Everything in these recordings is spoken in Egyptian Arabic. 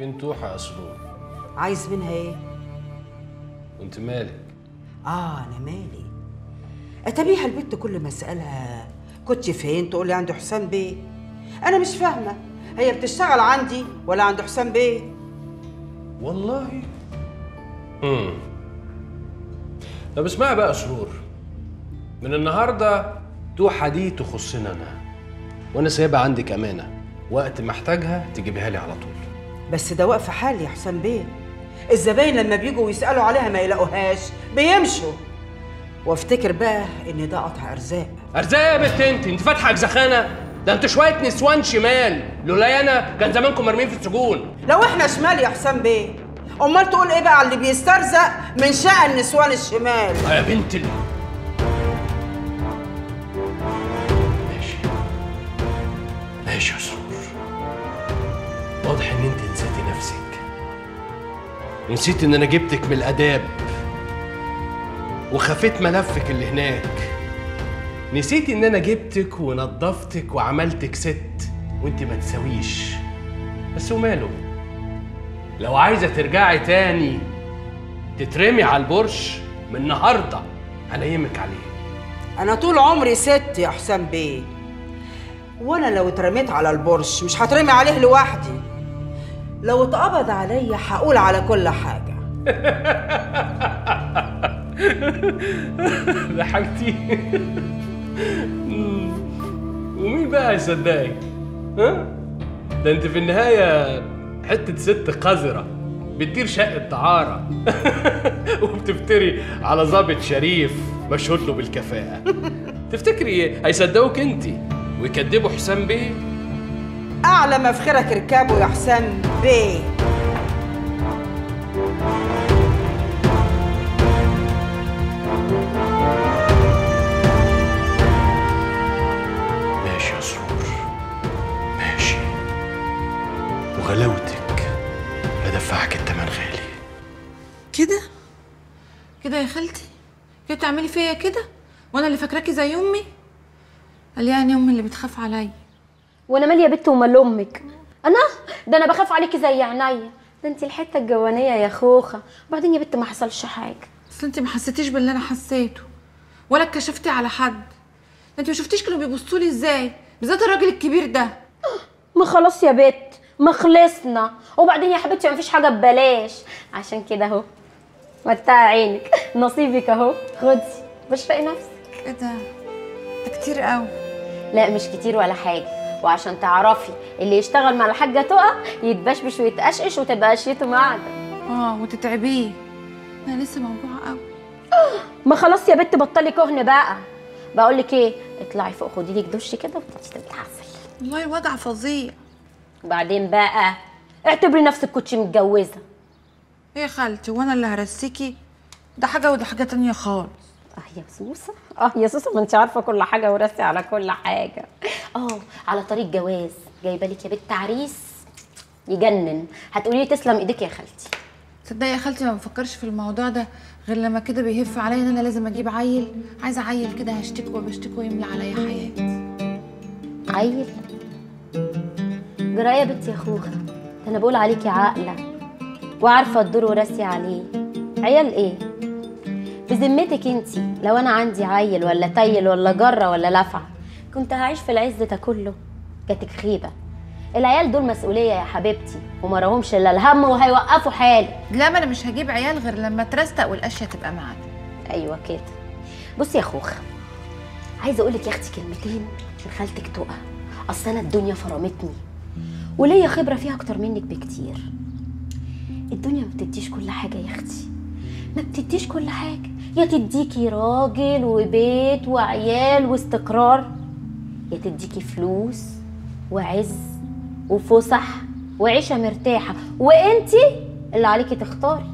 فين توحة يا سرور عايز منها ايه وانت مالك اه انا مالي اتبيها البت كل ما اسالها كنت فين تقول لي عند حسام بيه انا مش فاهمه هي بتشتغل عندي ولا عند حسام بيه والله امم طب اسمعي بقى يا سرور من النهارده توحة دي تخصني انا وانا سايبها عندك امانه وقت ما احتاجها تجيبها لي على طول بس ده واقف حالي يا حسام بيه الزباين لما بيجوا ويسالوا عليها ما يلاقوهاش بيمشوا وافتكر بقى ان ده قطع ارزاق ارزاق يا بنت انت انت فاتحه اجزخانه ده انتوا شويه نسوان شمال لولا انا كان زمانكم مرميين في السجون لو احنا شمال يا حسام بيه امال تقول ايه بقى على اللي بيسترزق من شأن نسوان الشمال آه يا بنت ال... ماشي ماشي يا سرور واضح ان انت نسيتي نفسك ونسيت ان انا جبتك من الاداب وخفيت ملفك اللي هناك نسيتي ان انا جبتك ونضفتك وعملتك ست وانت ما تساويش بس وماله لو عايزه ترجعي تاني تترمي على البرش من النهارده هنيمك عليه انا طول عمري ست يا حسام بيه وانا لو اترميت على البرش مش هترمي عليه لوحدي لو اتقبض عليا هقول على كل حاجه ضحكتي ومين بقى هيصدقك؟ ها؟ ده انت في النهاية حتة ست قذرة بتدير شقة دعارة وبتفتري على ظابط شريف مشهود له بالكفاءة تفتكري هيصدقوك انت ويكذبوا حسام بيه؟ اعلى مفخرك ركابه يا حسام بيه ماشي يا سرور ماشي وغلاوتك هدفعك التمن غالي كده كده يا خالتي كده بتعملي فيا كده وانا اللي فاكراكي زي امي قال يعني امي اللي بتخاف عليا وانا ماليه بنت ومال امك انا ده انا بخاف عليكي زي عينيا ده انت الحته الجوانيه يا خوخه وبعدين يا بنت ما حصلش حاجه اصل انت ما حسيتيش باللي انا حسيته ولا اتكشفتي على حد ده انت ما شفتيش كانوا بيبصوا لي ازاي بالذات الراجل الكبير ده ما خلاص يا بت ما خلصنا وبعدين يا حبيبتي ما فيش حاجه ببلاش عشان كده اهو متع عينك نصيبك اهو خدي بشفقي نفسك ايه ده ده كتير قوي لا مش كتير ولا حاجه وعشان تعرفي اللي يشتغل مع الحاجه تقى يتبشبش ويتقشقش وتبقى قشيته معدة اه وتتعبيه انا لسه موجوعه قوي ما خلاص يا بت بطلي كهن بقى بقول لك ايه اطلعي فوق خدي لك دش كده وتشربي العسل والله الوجع فظيع وبعدين بقى اعتبري نفسك كنتي متجوزه ايه يا خالتي وانا اللي هرسيكي ده حاجه وده حاجه تانية خالص اه يا سوسه اه يا سوسه ما انت عارفه كل حاجه وراسي على كل حاجه اه على طريق جواز جايبه لك يا بنت عريس يجنن هتقولي لي تسلم ايديك يا خالتي تصدقي يا خالتي ما بفكرش في الموضوع ده غير لما كده بيهف عليا ان انا لازم اجيب عيل عايزه عيل كده هشتكي وبشتكي ويملى عليا حياتي عيل جرايه يا بنتي يا خوخه ده انا بقول عليكي عاقله وعارفه الدور وراسي عليه عيال ايه بذمتك انتي لو انا عندي عيل ولا تيل ولا جره ولا لفعه كنت هعيش في العز ده كله جاتك خيبه العيال دول مسؤوليه يا حبيبتي وما راهمش الا الهم وهيوقفوا حالي لا ما انا مش هجيب عيال غير لما ترستق والاشياء تبقى معانا ايوه كده بصي يا خوخه عايزه اقول لك يا اختي كلمتين من خالتك تقى اصل انا الدنيا فرمتني وليا خبره فيها اكتر منك بكتير الدنيا ما بتديش كل حاجه يا اختي ما بتديش كل حاجه يا تديكي راجل وبيت وعيال واستقرار يا تديكي فلوس وعز وفسح وعيشه مرتاحه وانتي اللي عليكي تختاري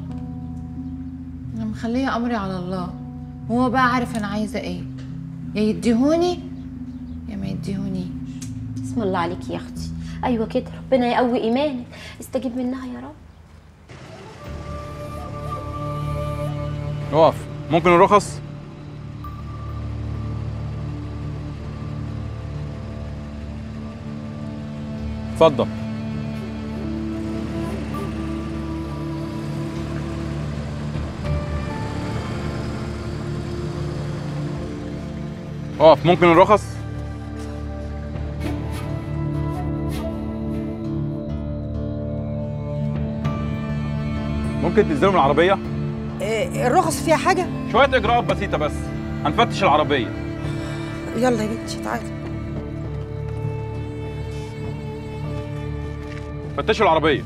انا مخليه امري على الله هو بقى عارف انا عايزه ايه يا يديهوني يا ما يديهونيش اسم الله عليكي يا اختي ايوه كده ربنا يقوي ايمانك استجيب منها يا رب اقف ممكن الرخص اتفضل اقف ممكن الرخص ممكن تنزلوا من العربيه إيه الرخص فيها حاجه شويه اجراءات بسيطه بس هنفتش العربيه يلا يا بنتي تعالي فتشوا العربيه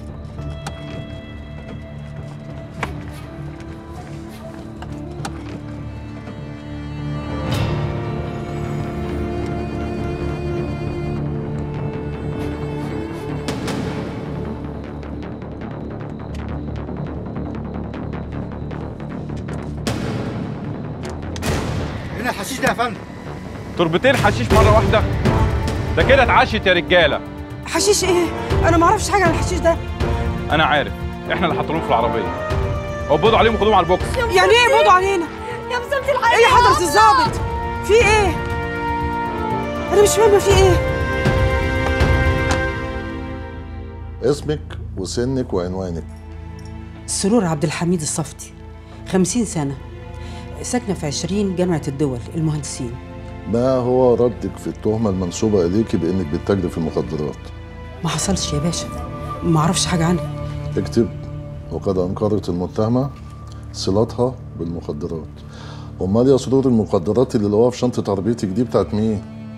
هنا الحشيش ده يا فندم تربتين حشيش مره واحده ده كده اتعشت يا رجاله حشيش ايه انا ما اعرفش حاجه عن الحشيش ده انا عارف احنا اللي حاطينهم في العربيه قبضوا عليهم وخدوهم على البوكس يعني ايه يقبضوا علينا يا مسامتي الحقيقة ايه يا حضره الظابط في ايه انا مش فاهمه في ايه اسمك وسنك وعنوانك سرور عبد الحميد الصفتي خمسين سنة ساكنة في عشرين جامعة الدول المهندسين ما هو ردك في التهمة المنسوبة إليك بإنك بتتاجري في المخدرات ما حصلش يا باشا ما اعرفش حاجة عنها اكتب وقد أنكرت المتهمة صلتها بالمخدرات أمال يا سرور المخدرات اللي لقوها في شنطة عربيتك دي بتاعت مين؟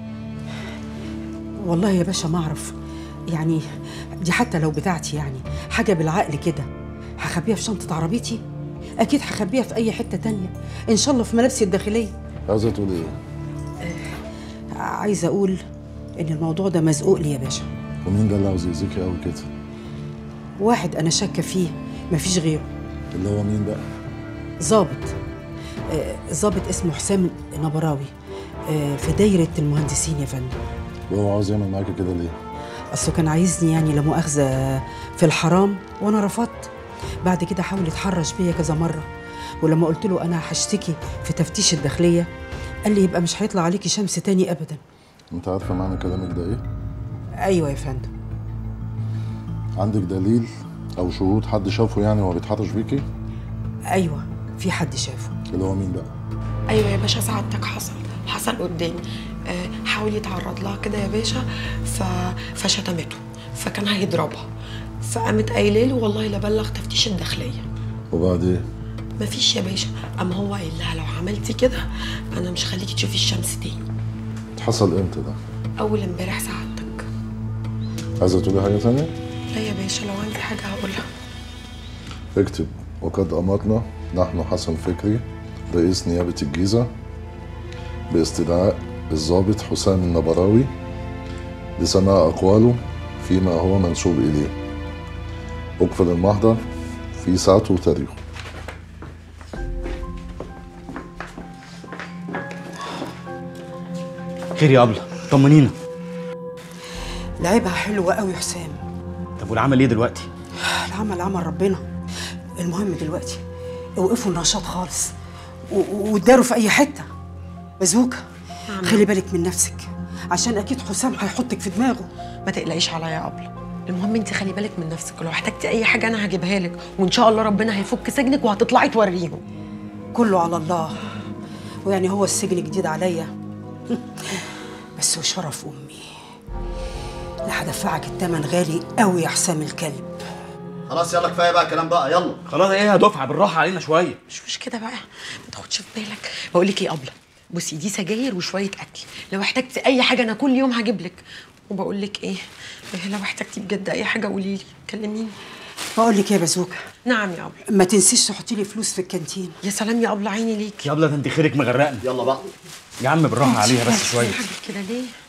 والله يا باشا ما اعرف يعني دي حتى لو بتاعتي يعني حاجة بالعقل كده هخبيها في شنطة عربيتي أكيد هخبيها في أي حتة تانية إن شاء الله في ملابسي الداخلية عايزة تقول إيه؟ عايزة أقول إن الموضوع ده مزقوق لي يا باشا ومين ده اللي عاوز يأذيكي أوي كده؟ واحد أنا شاكة فيه مفيش غيره اللي هو مين بقى؟ ظابط آه، ظابط اسمه حسام نبراوي آه، في دايرة المهندسين يا فندم وهو عاوز يعمل معاكي كده ليه؟ أصله كان عايزني يعني لا مؤاخذة في الحرام وأنا رفضت بعد كده حاول يتحرش بيا كذا مرة ولما قلت له أنا هشتكي في تفتيش الداخلية قال لي يبقى مش هيطلع عليكي شمس تاني أبدا أنت عارفة معنى كلامك ده إيه؟ أيوة يا فندم عندك دليل أو شهود حد شافه يعني وهو بيتحرش بيكي؟ أيوة في حد شافه اللي هو مين بقى؟ ايوه يا باشا سعادتك حصل حصل قدامي آه، حاول يتعرض لها كده يا باشا ف... فشتمته فكان هيضربها فقامت قايله له والله لا بلغ تفتيش الداخليه وبعدين مفيش يا باشا اما هو قايل لها لو عملتي كده انا مش خليكي تشوفي الشمس تاني حصل إمتى ده؟ اول امبارح سعادتك عايزة تقولي حاجة تانية؟ لا يا باشا لو عندي حاجه هقولها اكتب وقد أمرنا نحن حسن فكري رئيس نيابة الجيزة باستدعاء الضابط حسام النبراوي لسماع أقواله فيما هو منسوب إليه أقفل المحضر في ساعته وتاريخه خير يا ابله طمنينا لعبها حلوة قوي حسام طب والعمل ايه دلوقتي العمل عمل ربنا المهم دلوقتي اوقفوا النشاط خالص و- و- وتداروا في اي حته بزوكة خلي بالك من نفسك عشان اكيد حسام هيحطك في دماغه ما تقلقيش عليا يا ابله المهم انت خلي بالك من نفسك ولو احتجتي اي حاجه انا هجيبها لك وان شاء الله ربنا هيفك سجنك وهتطلعي توريهم كله على الله ويعني هو السجن جديد عليا بس وشرف امي لا هدفعك التمن غالي قوي يا حسام الكلب خلاص يلا كفايه بقى كلام بقى يلا خلاص ايه يا دفعه بالراحه علينا شويه مش مش كده بقى ما تاخدش في بالك بقول لك ايه ابله بصي دي سجاير وشويه اكل لو احتجتي اي حاجه انا كل يوم هجيب لك وبقول لك ايه لو احتجتي بجد اي حاجه قولي لي كلميني بقول لك يا بازوكا نعم يا ابله ما تنسيش تحطي لي فلوس في الكانتين يا سلام يا ابله عيني ليك يا ابله ده انت خيرك مغرقني يلا بقى يا عم بالراحه عليها بس شويه حاجه كده ليه